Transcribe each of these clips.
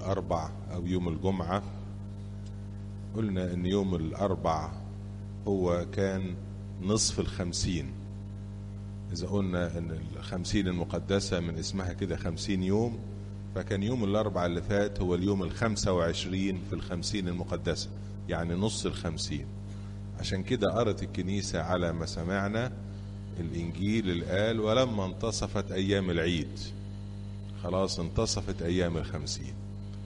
الأربع أو يوم الجمعة قلنا إن يوم الأربع هو كان نصف الخمسين إذا قلنا إن الخمسين المقدسة من اسمها كده خمسين يوم فكان يوم الأربع اللي فات هو اليوم الخمسة وعشرين في الخمسين المقدسة يعني نص الخمسين عشان كده قرت الكنيسة على ما سمعنا الإنجيل اللي قال ولما انتصفت أيام العيد خلاص انتصفت أيام الخمسين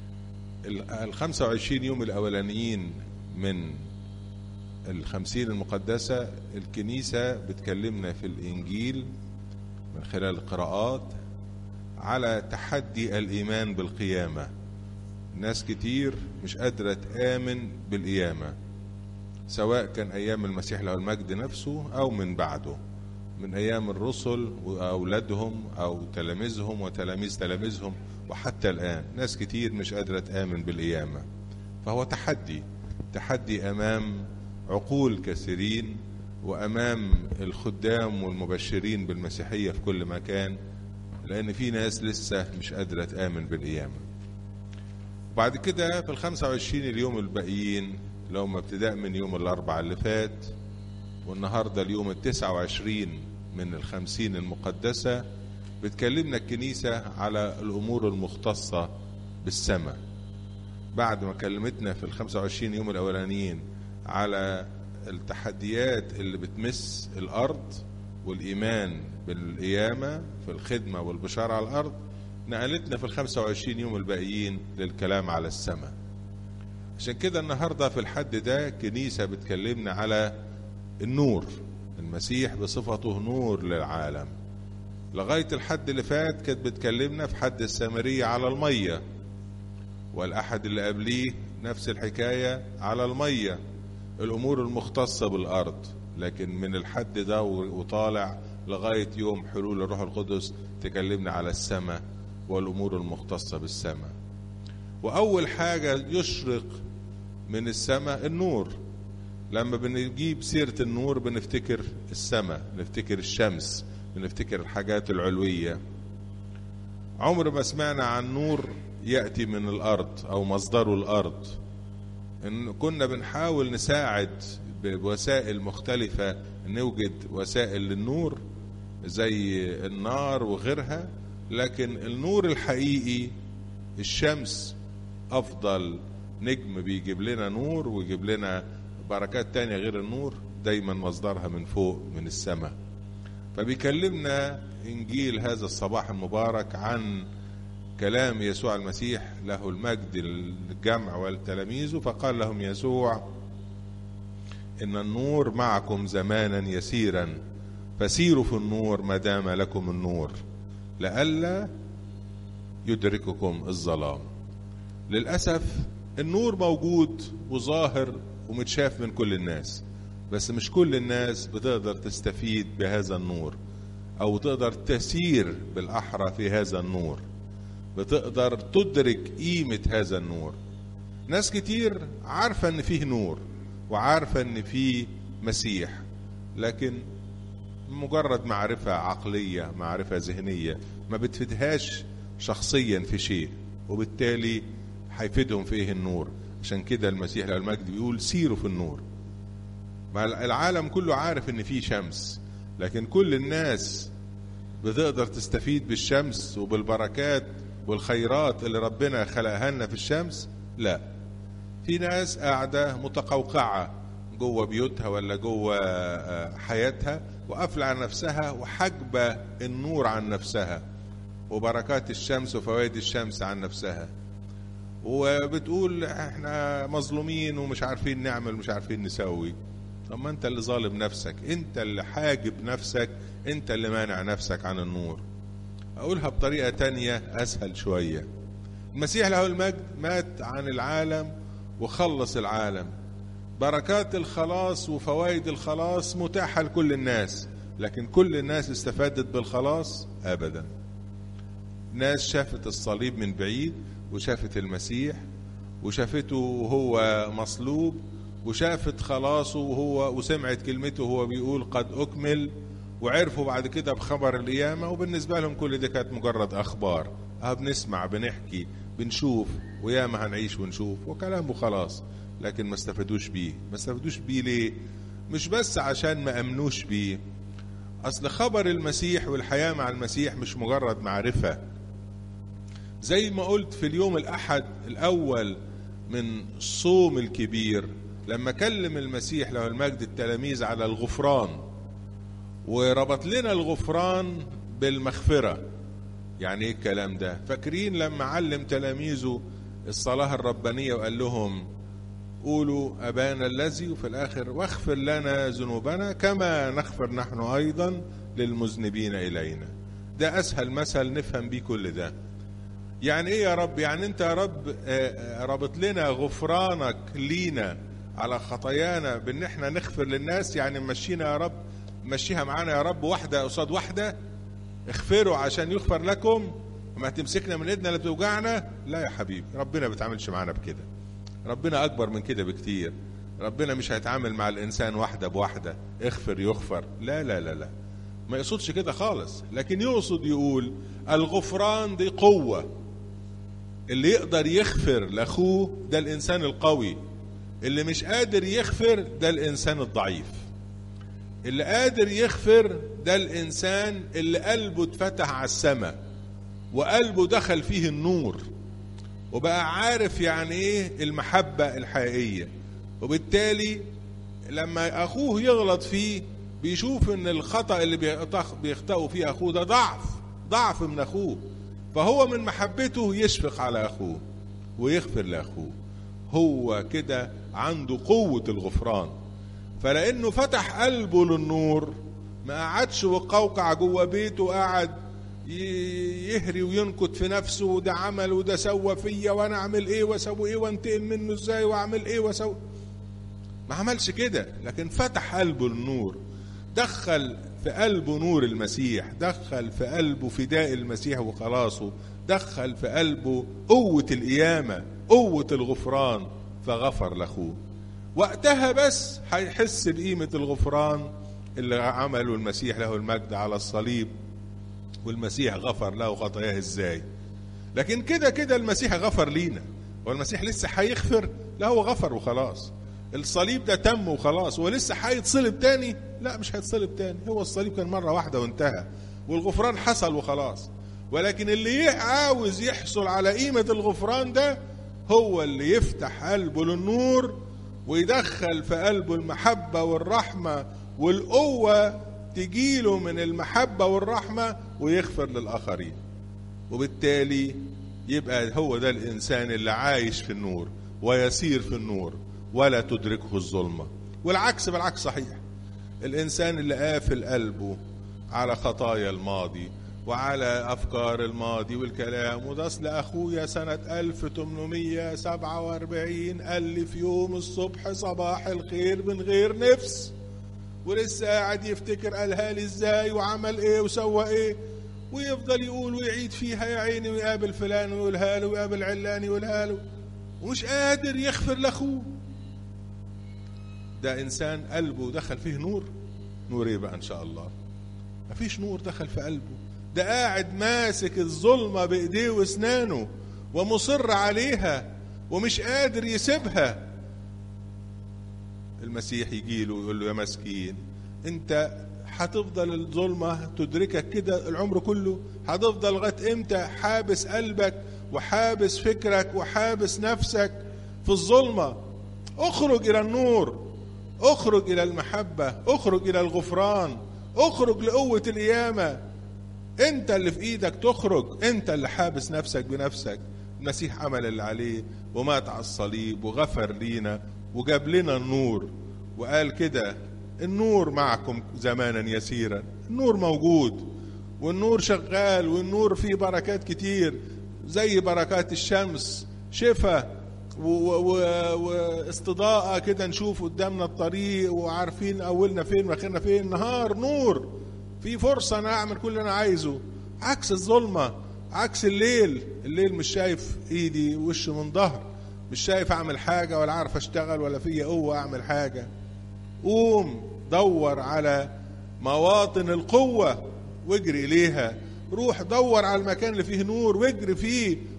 الخمسة وعشرين يوم الأولانيين من الخمسين المقدسة الكنيسة بتكلمنا في الإنجيل من خلال القراءات على تحدي الإيمان بالقيامة ناس كتير مش قادرة تآمن بالقيامة سواء كان أيام المسيح له المجد نفسه أو من بعده من أيام الرسل وأولادهم أو تلاميذهم وتلاميذ تلاميذهم وحتى الآن ناس كتير مش قادرة تآمن بالقيامة فهو تحدي تحدي أمام عقول كثيرين وأمام الخدام والمبشرين بالمسيحية في كل مكان لأن في ناس لسه مش قادرة تآمن بالقيامة بعد كده في الخمسة وعشرين اليوم الباقيين لو ما ابتداء من يوم الأربعاء اللي فات والنهاردة اليوم التسعة وعشرين من الخمسين المقدسة بتكلمنا الكنيسة على الأمور المختصة بالسماء بعد ما كلمتنا في الخمسة وعشرين يوم الأولانيين على التحديات اللي بتمس الأرض والإيمان بالقيامة في الخدمة والبشارة على الأرض نقلتنا في الخمسة وعشرين يوم الباقيين للكلام على السماء عشان كده النهاردة في الحد ده كنيسة بتكلمنا على النور المسيح بصفته نور للعالم لغاية الحد اللي فات كانت بتكلمنا في حد السامرية على المية والأحد اللي قبليه نفس الحكاية على المية الأمور المختصة بالأرض لكن من الحد ده وطالع لغاية يوم حلول الروح القدس تكلمنا على السماء والأمور المختصة بالسماء وأول حاجة يشرق من السماء النور لما بنجيب سيرة النور بنفتكر السماء نفتكر الشمس بنفتكر الحاجات العلوية عمر ما سمعنا عن نور يأتي من الأرض أو مصدره الأرض إن كنا بنحاول نساعد بوسائل مختلفة نوجد وسائل للنور زي النار وغيرها لكن النور الحقيقي الشمس أفضل نجم بيجيب لنا نور ويجيب لنا بركات تانية غير النور دايما مصدرها من فوق من السماء فبيكلمنا إنجيل هذا الصباح المبارك عن كلام يسوع المسيح له المجد للجمع والتلاميذ فقال لهم يسوع إن النور معكم زمانا يسيرا فسيروا في النور ما دام لكم النور لئلا يدرككم الظلام للأسف النور موجود وظاهر ومتشاف من كل الناس بس مش كل الناس بتقدر تستفيد بهذا النور أو تقدر تسير بالأحرى في هذا النور بتقدر تدرك قيمة هذا النور ناس كتير عارفة ان فيه نور وعارفة ان فيه مسيح لكن مجرد معرفة عقلية معرفة ذهنية ما بتفيدهاش شخصيا في شيء وبالتالي هيفيدهم في ايه النور عشان كده المسيح له المجد بيقول سيروا في النور ما العالم كله عارف ان فيه شمس لكن كل الناس بتقدر تستفيد بالشمس وبالبركات والخيرات اللي ربنا خلقها لنا في الشمس لا في ناس قاعدة متقوقعة جوه بيوتها ولا جوه حياتها وقافلة على نفسها وحاجبة النور عن نفسها وبركات الشمس وفوائد الشمس عن نفسها وبتقول احنا مظلومين ومش عارفين نعمل مش عارفين نسوي طب ما انت اللي ظالم نفسك انت اللي حاجب نفسك انت اللي مانع نفسك عن النور اقولها بطريقة تانية اسهل شوية المسيح له المجد مات عن العالم وخلص العالم بركات الخلاص وفوائد الخلاص متاحة لكل الناس لكن كل الناس استفادت بالخلاص ابدا ناس شافت الصليب من بعيد وشافت المسيح وشافته وهو مصلوب وشافت خلاصه وهو وسمعت كلمته وهو بيقول قد أكمل وعرفوا بعد كده بخبر القيامة وبالنسبة لهم كل دي كانت مجرد أخبار أه بنسمع بنحكي بنشوف وياما هنعيش ونشوف وكلام وخلاص لكن ما استفادوش بيه ما استفادوش بيه ليه مش بس عشان ما امنوش بيه اصل خبر المسيح والحياه مع المسيح مش مجرد معرفه زي ما قلت في اليوم الاحد الاول من الصوم الكبير لما كلم المسيح له المجد التلاميذ على الغفران وربط لنا الغفران بالمغفره يعني ايه الكلام ده فاكرين لما علم تلاميذه الصلاه الربانيه وقال لهم قولوا ابانا الذي وفي الاخر واغفر لنا ذنوبنا كما نغفر نحن ايضا للمذنبين الينا ده اسهل مثل نفهم بيه كل ده يعني ايه يا رب يعني انت يا رب رابط لنا غفرانك لينا على خطايانا بان احنا نغفر للناس يعني مشينا يا رب مشيها معانا يا رب واحده قصاد واحده اغفروا عشان يغفر لكم وما تمسكنا من ايدنا اللي بتوجعنا لا يا حبيبي ربنا ما بيتعاملش معانا بكده ربنا اكبر من كده بكتير ربنا مش هيتعامل مع الانسان واحده بواحده اغفر يغفر لا لا لا لا ما يقصدش كده خالص لكن يقصد يقول الغفران دي قوه اللي يقدر يغفر لاخوه ده الانسان القوي اللي مش قادر يغفر ده الانسان الضعيف اللي قادر يغفر ده الانسان اللي قلبه اتفتح على السماء وقلبه دخل فيه النور وبقى عارف يعني ايه المحبه الحقيقيه وبالتالي لما اخوه يغلط فيه بيشوف ان الخطا اللي بيخطئه فيه اخوه ده ضعف ضعف من اخوه فهو من محبته يشفق على اخوه ويغفر لاخوه هو كده عنده قوه الغفران فلانه فتح قلبه للنور ما قعدش وقوقع جوه بيته قعد يهري وينكت في نفسه وده عمل وده سوى فيا وانا اعمل ايه واسوي ايه وانتقم منه ازاي واعمل ايه واسوي ما عملش كده لكن فتح قلبه للنور دخل في قلبه نور المسيح دخل في قلبه فداء المسيح وخلاصه دخل في قلبه قوة القيامة قوة الغفران فغفر لاخوه وقتها بس هيحس بقيمة الغفران اللي عمله المسيح له المجد على الصليب والمسيح غفر له خطاياه ازاي لكن كده كده المسيح غفر لينا والمسيح لسه هيغفر لا هو غفر وخلاص الصليب ده تم وخلاص هو لسه هيتصلب تاني لا مش هيتصلب تاني هو الصليب كان مرة واحدة وانتهى والغفران حصل وخلاص ولكن اللي عاوز يحصل على قيمة الغفران ده هو اللي يفتح قلبه للنور ويدخل في قلبه المحبة والرحمة والقوة تجيله من المحبة والرحمة ويغفر للآخرين وبالتالي يبقى هو ده الإنسان اللي عايش في النور ويسير في النور ولا تدركه الظلمة والعكس بالعكس صحيح الإنسان اللي قافل قلبه على خطايا الماضي وعلى أفكار الماضي والكلام وده أصل أخويا سنة 1847 قال لي في يوم الصبح صباح الخير من غير نفس ولسه قاعد يفتكر قالها لي ازاي وعمل ايه وسوى ايه ويفضل يقول ويعيد فيها يا عيني ويقابل فلان ويقولها له ويقابل علان يقولها له ومش قادر يغفر لاخوه ده انسان قلبه دخل فيه نور نور ايه بقى ان شاء الله مفيش نور دخل في قلبه ده قاعد ماسك الظلمة بايديه واسنانه ومصر عليها ومش قادر يسيبها المسيح يجي له ويقول له يا مسكين انت هتفضل الظلمة تدركك كده العمر كله هتفضل لغاية امتى حابس قلبك وحابس فكرك وحابس نفسك في الظلمة اخرج الى النور اخرج الى المحبة اخرج الى الغفران اخرج لقوة القيامة انت اللي في ايدك تخرج انت اللي حابس نفسك بنفسك المسيح عمل اللي عليه ومات على الصليب وغفر لينا وجاب لنا النور وقال كده النور معكم زمانا يسيرا النور موجود والنور شغال والنور فيه بركات كتير زي بركات الشمس شفاء واستضاءة كده نشوف قدامنا الطريق وعارفين أولنا فين وآخرنا فين نهار نور في فرصة أنا أعمل كل اللي أنا عايزه عكس الظلمة عكس الليل الليل مش شايف إيدي وش من ظهر مش شايف أعمل حاجة ولا عارف أشتغل ولا فيا قوة أعمل حاجة قوم دور على مواطن القوة واجري إليها روح دور على المكان اللي فيه نور واجري فيه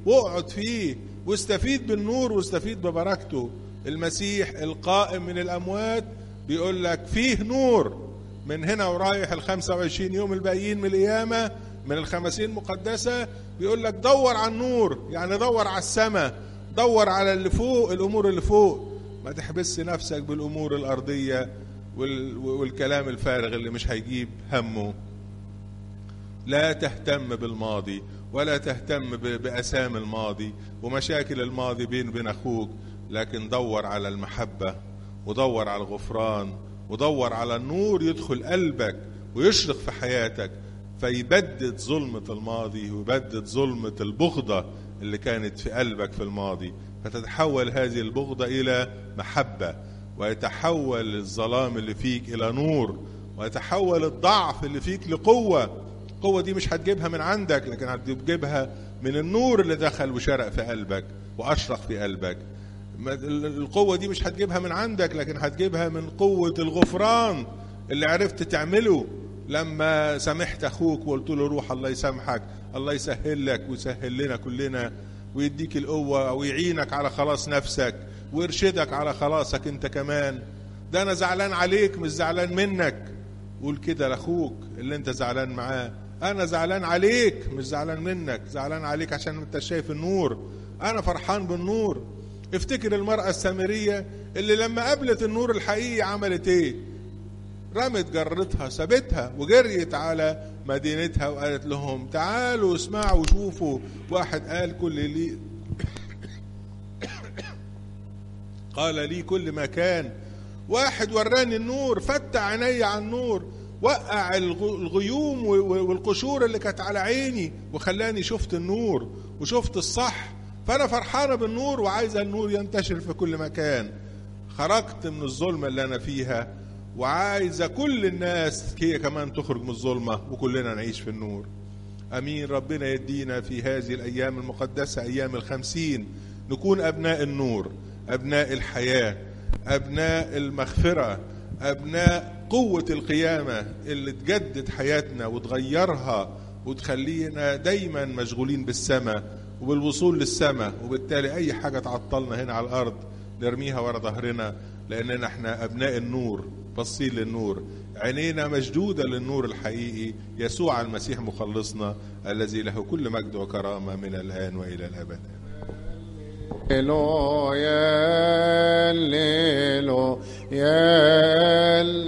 واقعد فيه واستفيد بالنور واستفيد ببركته المسيح القائم من الأموات بيقول لك فيه نور من هنا ورايح ال 25 يوم الباقيين من القيامة من الخمسين المقدسة بيقول لك دور على النور يعني دور على السماء دور على اللي فوق الأمور اللي فوق ما تحبس نفسك بالأمور الأرضية والكلام الفارغ اللي مش هيجيب همه لا تهتم بالماضي ولا تهتم بأسام الماضي ومشاكل الماضي بين بين أخوك لكن دور على المحبة ودور على الغفران ودور على النور يدخل قلبك ويشرق في حياتك فيبدد ظلمة الماضي ويبدد ظلمة البغضة اللي كانت في قلبك في الماضي فتتحول هذه البغضة إلى محبة ويتحول الظلام اللي فيك إلى نور ويتحول الضعف اللي فيك لقوة القوة دي مش هتجيبها من عندك لكن هتجيبها من النور اللي دخل وشرق في قلبك وأشرق في قلبك القوة دي مش هتجيبها من عندك لكن هتجيبها من قوة الغفران اللي عرفت تعمله لما سامحت أخوك وقلت له روح الله يسامحك الله يسهل لك ويسهل لنا كلنا ويديك القوة ويعينك على خلاص نفسك ويرشدك على خلاصك انت كمان ده انا زعلان عليك مش زعلان منك قول كده لاخوك اللي انت زعلان معاه انا زعلان عليك مش زعلان منك زعلان عليك عشان انت شايف النور انا فرحان بالنور افتكر المرأة السامرية اللي لما قابلت النور الحقيقي عملت ايه رمت جرتها سابتها وجريت على مدينتها وقالت لهم تعالوا اسمعوا وشوفوا واحد قال كل لي قال لي كل ما كان واحد وراني النور فتح عيني على النور وقع الغيوم والقشور اللي كانت على عيني وخلاني شفت النور وشفت الصح فانا فرحانه بالنور وعايزه النور ينتشر في كل مكان خرجت من الظلمه اللي انا فيها وعايزه كل الناس هي كمان تخرج من الظلمه وكلنا نعيش في النور امين ربنا يدينا في هذه الايام المقدسه ايام الخمسين نكون ابناء النور ابناء الحياه ابناء المغفره ابناء قوه القيامه اللي تجدد حياتنا وتغيرنا وتخلينا دايما مشغولين بالسماء وبالوصول للسماء وبالتالي اي حاجه تعطلنا هنا على الارض نرميها ورا ظهرنا لاننا احنا ابناء النور باصين للنور عينينا مشدوده للنور الحقيقي يسوع المسيح مخلصنا الذي له كل مجد وكرامه من الان والى الابد Hello, yeah, hello, yeah.